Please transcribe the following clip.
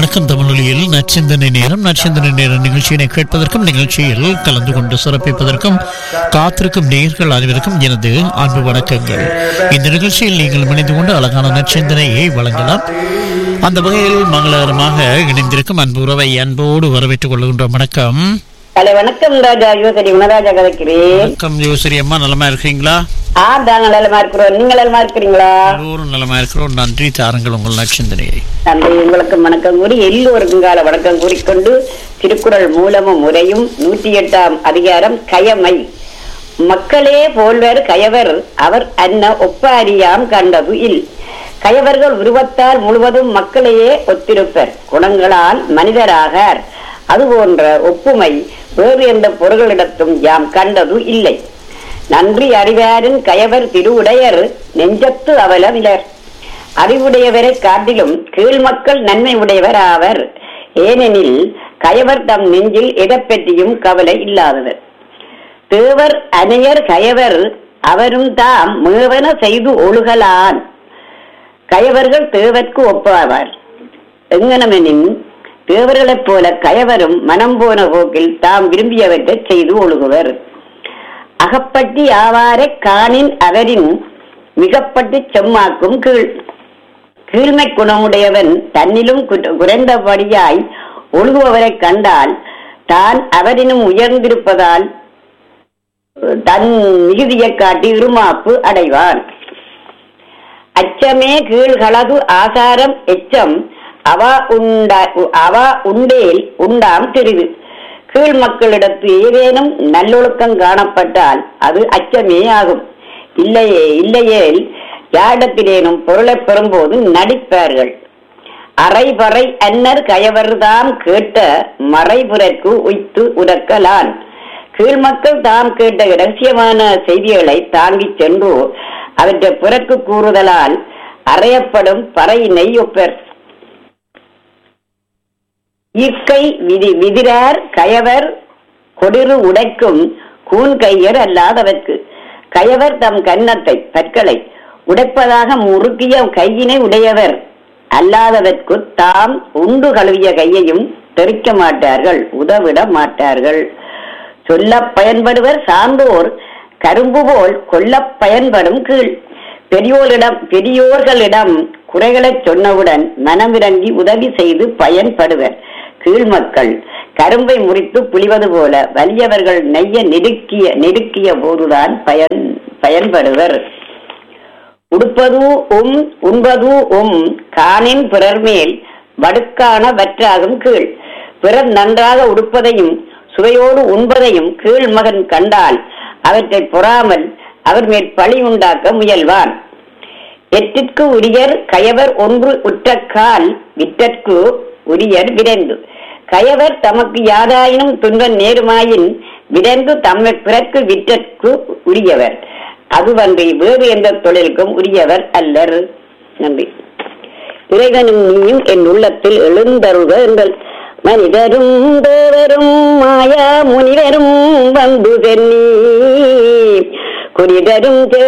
வணக்கம் தமிழொலியில் நச்சிந்தனை நேரம் நச்சிந்தனை நேர நிகழ்ச்சியினை கேட்பதற்கும் நிகழ்ச்சியில் கலந்து கொண்டு சிறப்பிப்பதற்கும் காத்திருக்கும் நேர்கள் அனைவருக்கும் எனது அன்பு வணக்கங்கள் இந்த நிகழ்ச்சியில் நீங்கள் இணைந்து கொண்டு அழகான நச்சிந்தனையை வழங்கலாம் அந்த வகையில் மங்களகரமாக இணைந்திருக்கும் அன்பு உறவை அன்போடு வரவேற்றுக் கொள்கின்றோம் வணக்கம் ஹலோ வணக்கம் ராஜா யுவசரி குணராஜா கதைக்கிறேன் வணக்கம் யோசரி அம்மா நலமா இருக்கிறீங்களா ஆ தாங்க நலமா இருக்கிறோம் நீங்க நலமா இருக்கிறீங்களா எல்லோரும் நலமா இருக்கிறோம் நன்றி தாருங்கள் உங்கள் நச்சிந்தனையை நன்றி உங்களுக்கு வணக்கம் கூறி எல்லோருக்கும் கால வணக்கம் கூறிக்கொண்டு திருக்குறள் மூலமும் முறையும் நூற்றி எட்டாம் அதிகாரம் கயமை மக்களே போல்வர் கயவர் அவர் அன்ன ஒப்பாரியாம் கண்டது இல் கயவர்கள் உருவத்தால் முழுவதும் மக்களையே ஒத்திருப்பர் குணங்களால் மனிதராகார் அதுபோன்ற ஒப்புமை வேறு எந்த பொருள்களிடத்தும் யாம் கண்டது இல்லை நன்றி அறிவாரின் கயவர் திருவுடையர் நெஞ்சத்து அவலவிலர் அறிவுடையவரை காட்டிலும் கீழ் மக்கள் நன்மை உடையவர் ஆவர் ஏனெனில் கயவர் தம் நெஞ்சில் எதைப்பற்றியும் கவலை இல்லாதவர் தேவர் அனையர் கயவர் அவரும் தாம் மேவன செய்து ஒழுகலான் கயவர்கள் தேவர்க்கு ஒப்பாவார் எங்கனமெனின் தேவர்களைப் போல கயவரும் மனம் போன போக்கில் தாம் விரும்பியவற்றை செய்து ஒழுகுவர் அகப்பட்டி ஆவாரை காணின் அவரின் மிகப்பட்டு செம்மாக்கும் கீழ் கீழ்மை குணமுடையவன் தன்னிலும் குற்ற- குறைந்தபடியாய் ஒழுகுபவரைக் கண்டால் தான் அவரினும் உயர்ந்திருப்பதால் தன் மிகுதியைக் காட்டி இருமாப்பு அடைவான் அச்சமே கீழ்களது ஆசாரம் எச்சம் அவா உண்டா அவா உண்டேல் உண்டாம் தெரிது கீழ் மக்களிடத்து ஏதேனும் நல்லொழுக்கம் காணப்பட்டால் அது அச்சமே ஆகும் இல்லையே இல்லையேல் யாரிடத்திலேனும் பொருளைப் பெறும்போது நடிப்பார்கள் அரைபறை அன்னர் கயவர்தாம் கேட்ட மறைபுறற்கு உய்த்து உரக்கலான் கீழ்மக்கள் தாம் கேட்ட இரகசியமான செய்திகளை தாங்கிச் சென்று அவற்றை பிறக்கு கூறுதலால் அறையப்படும் பறையினை ஒப்பர் இற்கை விதி விதிரார் கயவர் கொடிறு உடைக்கும் கூன் கையர் அல்லாதவர்க்கு கயவர் தம் கன்னத்தை பற்களை உடைப்பதாக முறுக்கிய கையினை உடையவர் அல்லாதவர்க்கு தாம் உண்டு கழுவிய கையையும் தெரிக்க மாட்டார்கள் உதவிட மாட்டார்கள் சொல்லப் பயன்படுவர் சான்றோர் கரும்பு போல் கொல்லப் பயன்படும் கீழ் பெரியோரிடம் பெரியோர்களிடம் குறைகளைச் சொன்னவுடன் மனமிறங்கி உதவி செய்து பயன்படுவர் கீழ் மக்கள் கரும்பை முறித்து புளிவது போல வலியவர்கள் நெய்ய நெருக்கிய நெருக்கிய போதுதான் பயன் பயன்படுவர் உடுப்பது உம் உண்பது உம் காணின் பிறர் மேல் வடுக்கான வற்றாகும் கீழ் பிறர் நன்றாக உடுப்பதையும் சுவையோடு உண்பதையும் கீழ் மகன் கண்டால் அவற்றை பொறாமல் அவர் மேல் பழி உண்டாக்க முயல்வான் எட்டிற்கு உரியர் கயவர் ஒன்று உற்ற கால் விற்றற்கு உரியர் விரைந்து கயவர் தமக்கு யாதாயினும் துன்பம் நேருமாயின் விரைந்து தம்மை பிறக்கு விற்றற்கு உரியவர் அதுவன்றி வேறு எந்த தொழிலுக்கும் உரியவர் அல்லர் நன்றி இறைவனும் நீயும் என் உள்ளத்தில் எழுந்தருக எங்கள் மனிதரும் தேவரும் மாயா முனிவரும் வந்து சென்னி குறிதரும்